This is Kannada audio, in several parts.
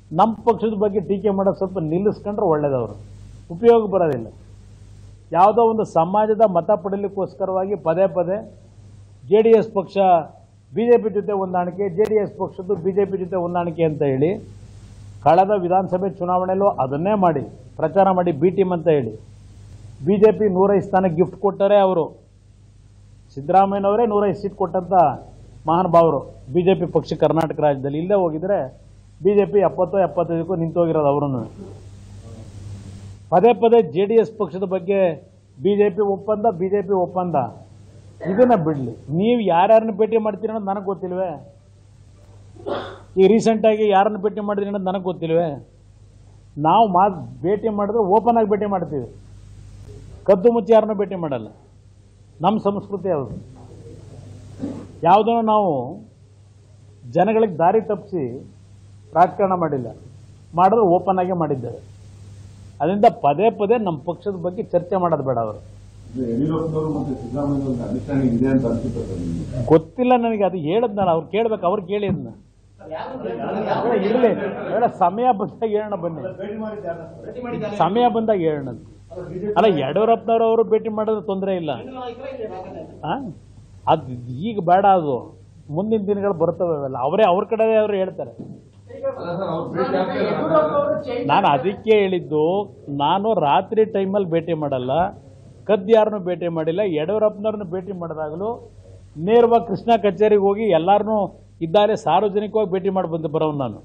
ನಮ್ಮ ಪಕ್ಷದ ಬಗ್ಗೆ ಟೀಕೆ ಮಾಡೋದು ಸ್ವಲ್ಪ ನಿಲ್ಲಿಸ್ಕೊಂಡ್ರೆ ಒಳ್ಳೇದವರು ಉಪಯೋಗ ಬರೋದಿಲ್ಲ ಯಾವುದೋ ಒಂದು ಸಮಾಜದ ಮತ ಪಡೀಲಿಕ್ಕೋಸ್ಕರವಾಗಿ ಪದೇ ಪದೇ ಜೆ ಡಿ ಎಸ್ ಪಕ್ಷ ಬಿ ಜೆ ಪಿ ಜೊತೆ ಹೊಂದಾಣಿಕೆ ಜೆ ಡಿ ಎಸ್ ಪಕ್ಷದ್ದು ಬಿ ಜೆ ಪಿ ಜೊತೆ ಹೊಂದಾಣಿಕೆ ಅಂತ ಹೇಳಿ ಕಳೆದ ವಿಧಾನಸಭೆ ಚುನಾವಣೆಯಲ್ಲೂ ಅದನ್ನೇ ಮಾಡಿ ಪ್ರಚಾರ ಮಾಡಿ ಬಿ ಟೀಮ್ ಅಂತ ಹೇಳಿ ಬಿ ಜೆ ಪಿ ನೂರೈದು ಸ್ಥಾನ ಗಿಫ್ಟ್ ಕೊಟ್ಟರೆ ಅವರು ಸಿದ್ದರಾಮಯ್ಯನವರೇ ನೂರೈದು ಸೀಟ್ ಕೊಟ್ಟಂಥ ಮಹಾನುಭಾವರು ಬಿ ಜೆ ಪಿ ಪಕ್ಷ ಕರ್ನಾಟಕ ರಾಜ್ಯದಲ್ಲಿ ಇಲ್ಲೇ ಹೋಗಿದ್ರೆ ಬಿ ಜೆ ಪಿ ಎಪ್ಪತ್ತೋ ಎಪ್ಪತ್ತೈದಕ್ಕೂ ನಿಂತೋಗಿರೋದು ಅವರನ್ನು ಪದೇ ಪದೇ ಜೆ ಡಿ ಎಸ್ ಪಕ್ಷದ ಬಗ್ಗೆ ಬಿ ಜೆ ಪಿ ಒಪ್ಪಂದ ಬಿ ಜೆ ಪಿ ಒಪ್ಪಂದ ಇದನ್ನ ಬಿಡಲಿ ನೀವು ಯಾರ್ಯಾರನ್ನ ಭೇಟಿ ಮಾಡ್ತೀರಿ ಅನ್ನೋದು ನನಗೆ ಗೊತ್ತಿಲ್ವೇ ಈಗ ರೀಸೆಂಟಾಗಿ ಯಾರನ್ನ ಭೇಟಿ ಮಾಡಿದ್ರಿ ಅನ್ನೋದು ನನಗೆ ಗೊತ್ತಿಲ್ವೇ ನಾವು ಮಾತು ಭೇಟಿ ಮಾಡಿದ್ರೆ ಓಪನ್ ಆಗಿ ಭೇಟಿ ಮಾಡ್ತೀವಿ ಕದ್ದು ಮುಚ್ಚಿ ಯಾರನ್ನೂ ಭೇಟಿ ಮಾಡಲ್ಲ ನಮ್ಮ ಸಂಸ್ಕೃತಿ ಯಾವುದು ಯಾವುದನ್ನು ನಾವು ಜನಗಳಿಗೆ ದಾರಿ ತಪ್ಪಿಸಿ ರಾಜಕಾರಣ ಮಾಡಿಲ್ಲ ಮಾಡಿದ್ರೆ ಓಪನ್ ಆಗೇ ಮಾಡಿದ್ದೇವೆ ಅದರಿಂದ ಪದೇ ಪದೇ ನಮ್ಮ ಪಕ್ಷದ ಬಗ್ಗೆ ಚರ್ಚೆ ಮಾಡೋದು ಬೇಡ ಅವರು ಇದು ಯಡಿಯೂರಪ್ಪನವರು ಮತ್ತೆ ಸಿದ್ದರಾಮಯ್ಯ ಒಂದು ಅಂಡರ್ಸ್ಟ್ಯಾಂಡಿಂಗ್ ಇದೆ ಅಂತ ಅನ್ಸುತ್ತೆ ಸರ್ ನಿಮ್ಗೆ ಗೊತ್ತಿಲ್ಲ ನನಗೆ ಅದು ಹೇಳಿದ್ನಲ್ಲ ಅವ್ರು ಕೇಳ್ಬೇಕು ಅವ್ರು ಕೇಳಿ ಅದನ್ನ ಇರಲಿ ಬೇಡ ಸಮಯ ಬಂದಾಗ ಹೇಳೋಣ ಬನ್ನಿ ಸಮಯ ಬಂದಾಗ ಹೇಳೋಣ ಅಲ್ಲ ಯಡಿಯೂರಪ್ಪನವರು ಅವರು ಭೇಟಿ ಮಾಡೋದು ತೊಂದರೆ ಇಲ್ಲ ಆ? ಅದು ಈಗ ಬೇಡ ಅದು ಮುಂದಿನ ದಿನಗಳು ಬರ್ತವೆ ಅವೆಲ್ಲ ಅವರೇ ಅವ್ರ ಕಡೆ ಅವರು ಹೇಳ್ತಾರೆ ನಾನು ಅದಕ್ಕೆ ಹೇಳಿದ್ದು ನಾನು ರಾತ್ರಿ ಟೈಮಲ್ಲಿ ಭೇಟಿ ಮಾಡಲ್ಲ ಕದ್ದು ಯಾರನ್ನೂ ಭೇಟಿ ಮಾಡಿಲ್ಲ ಯಡಿಯೂರಪ್ಪನವ್ರನ್ನ ಭೇಟಿ ಮಾಡಿದಾಗಲೂ ನೇರವಾಗಿ ಕೃಷ್ಣ ಕಚೇರಿಗೆ ಹೋಗಿ ಎಲ್ಲಾರನ್ನೂ ಇದ್ದಾರೆ ಸಾರ್ವಜನಿಕವಾಗಿ ಭೇಟಿ ಮಾಡಿ ಬಂದು ಬರೋನು ನಾನು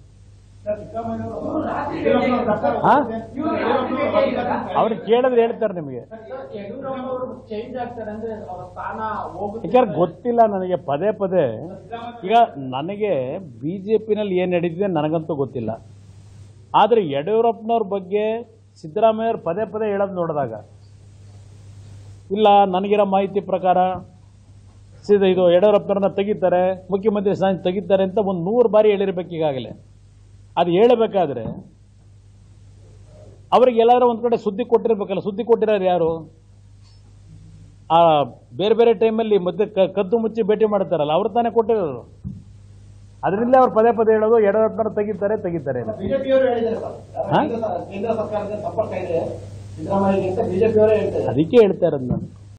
ಹಾ? ಅವ್ರಿಗೆ ಕೇಳಿದ್ರೆ ಹೇಳ್ತಾರೆ ನಿಮಗೆ ಯಡಿಯೂರಪ್ಪನವರು ಚೇಂಜ್ ಆಗ್ತಾರೆ ಅಂದ್ರೆ ಅವರ ಸ್ಥಾನ ಹೋಗುತ್ತೆ ಯಾಕಂದ್ರೆ ಗೊತ್ತಿಲ್ಲ ನನಗೆ ಪದೇ ಪದೇ ಈಗ ನನಗೆ ಬಿ ಜೆ ಪಿನಲ್ಲಿ ಏನು ನಡೀತಿದೆ ನನಗಂತೂ ಗೊತ್ತಿಲ್ಲ ಆದರೆ ಯಡಿಯೂರಪ್ಪನವ್ರ ಬಗ್ಗೆ ಸಿದ್ದರಾಮಯ್ಯವ್ರು ಪದೇ ಪದೇ ಹೇಳೋದು ನೋಡಿದಾಗ ಇಲ್ಲ ನನಗಿರೋ ಮಾಹಿತಿ ಪ್ರಕಾರ ಸೀದಾ ಇದು ಯಡಿಯೂರಪ್ಪನವ್ರನ್ನ ತೆಗಿತಾರೆ ಮುಖ್ಯಮಂತ್ರಿ ಸ್ಥಾನ ತೆಗಿತಾರೆ ಅಂತ ಒಂದು ನೂರು ಬಾರಿ ಹೇಳಿರ್ಬೇಕು ಈಗಾಗಲೇ ಅದು ಹೇಳಬೇಕಾದ್ರೆ ಅವ್ರಿಗೆ ಎಲ್ಲಾದ್ರೂ ಒಂದು ಕಡೆ ಸುದ್ದಿ ಕೊಟ್ಟಿರ್ಬೇಕಲ್ಲ ಸುದ್ದಿ ಕೊಟ್ಟಿರೋರು ಯಾರು ಆ ಬೇರೆ ಬೇರೆ ಟೈಮಲ್ಲಿ ಮತ್ತೆ ಕ- ಕದ್ದು ಮುಚ್ಚಿ ಭೇಟಿ ಮಾಡ್ತಾರಲ್ಲ ಅವ್ರು ತಾನೇ ಕೊಟ್ಟಿರೋರು ಅದರಿಂದ ಅವ್ರು ಪದೇ ಪದೇ ಹೇಳೋದು ಯಡಿಯೂರಪ್ಪನವ್ರು ತೆಗಿತಾರೆ ತೆಗಿತಾರೆ ಅಂತ. ಬಿಜೆಪಿಯವರು ಹೇಳಿದ್ದಾರೆ ಸರ್ ಹಾ? ಕೇಂದ್ರ ಸರ್ಕಾರದ ಸಂಪರ್ಕ ಇದೆ ಸಿದ್ದರಾಮಯ್ಯಗೆ ಅಂತ ಬಿಜೆಪಿಯವರೇ ಹೇಳ್ತಾರೆ ಅದಕ್ಕೆ ಹೇಳ್ತಾ ಇರೋದು ನಾನು